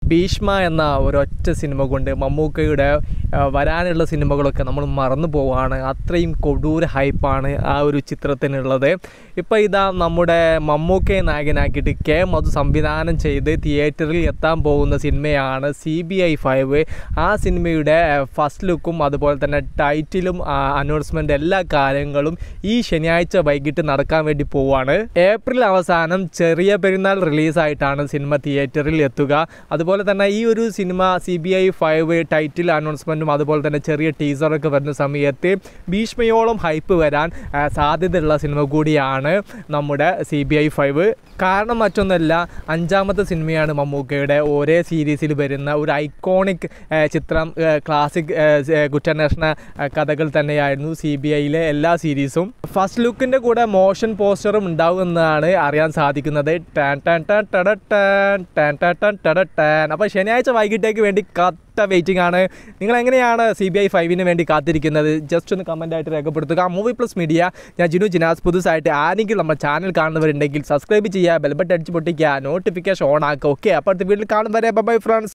ഭീഷ്മ എന്ന ഒരൊറ്റ സിനിമ കൊണ്ട് മമ്മൂക്കയുടെ ആ, വരാനുള്ള സിനിമകളൊക്കെ നമ്മൾ മറന്നു പോവാണ് അത്രയും കൊടൂര ഹൈപ്പാണ് ആ ഒരു ചിത്രത്തിനുള്ളത് ഇപ്പോൾ ഇതാ നമ്മുടെ മമ്മൂക്കയെ നായകനാക്കിയിട്ട് കെ മധു സംവിധാനം ചെയ്ത് തിയേറ്ററിൽ എത്താൻ പോകുന്ന സിനിമയാണ് സി ബി ഐ ഫൈവ് ആ സിനിമയുടെ ഫസ്റ്റ് ലുക്കും അതുപോലെ തന്നെ ടൈറ്റിലും അനൗൺസ്മെൻ്റ് എല്ലാ കാര്യങ്ങളും ഈ ശനിയാഴ്ച വൈകിട്ട് നടക്കാൻ വേണ്ടി പോവാണ് ഏപ്രിൽ അവസാനം ചെറിയ പെരുന്നാൾ റിലീസായിട്ടാണ് സിനിമ തിയേറ്ററിൽ എത്തുക അതുപോലെ തന്നെ ഈ ഒരു cinema C B I five title അനൗൺസ്മെൻറ്റും അതുപോലെ തന്നെ ചെറിയ ടീസറൊക്കെ വരുന്ന സമയത്ത് ഭീഷ്മയോളം ഹൈപ്പ് വരാൻ ആ, സാധ്യതയുള്ള സിനിമ കൂടിയാണ് നമ്മുടെ സി ബി ഐ ഫൈവ് കാരണം മറ്റൊന്നല്ല അഞ്ചാമത്തെ സിനിമയാണ് മമ്മൂക്കയുടെ ഒരേ സീരീസിൽ വരുന്ന ഒരു ഐക്കോണിക് ചിത്രം ക്ലാസിക് കുറ്റാന്വേഷണ ആ, കഥകൾ തന്നെയായിരുന്നു സി ബി ഐയിലെ എല്ലാ സീരീസും ഫസ്റ്റ് ലുക്കിൻ്റെ കൂടെ മോഷൻ പോസ്റ്ററും ഉണ്ടാവുമെന്നാണ് അറിയാൻ സാധിക്കുന്നത് ടാൻ ടാൻ ടാൻ ടട ടാൻ ടാൻ ടാൻ ടാൻ ടട ടാൻ അപ്പോൾ ശനിയാഴ്ച വൈകിട്ടേക്ക് വേണ്ടി കത്ത വെയിറ്റിംഗ് ആണ് നിങ്ങൾ എങ്ങനെയാണ് സി ബി ഐ ഫൈവിന് വേണ്ടി കാത്തിരിക്കുന്നത് ജസ്റ്റ് ഒന്ന് കമൻ്റ് ആയിട്ട് രേഖപ്പെടുത്തുക മൂവി പ്ലസ് മീഡിയ ഞാൻ ജിനു ജിനാസ് പുതുസായിട്ട് ആരെങ്കിലും നമ്മുടെ ചാനൽ കാണുന്നവരുണ്ടെങ്കിൽ സബ്സ്ക്രൈബ് ചെയ്യുക ബെൽബട്ട് അടിച്ച് പൊട്ടിക്കുക നോട്ടിഫിക്കേഷൻ ഓൺ ആക്കുക ഓക്കെ അപ്പോഴത്തെ വീട്ടിൽ കാണും വരെ ബൈ ഫ്രണ്ട്സ്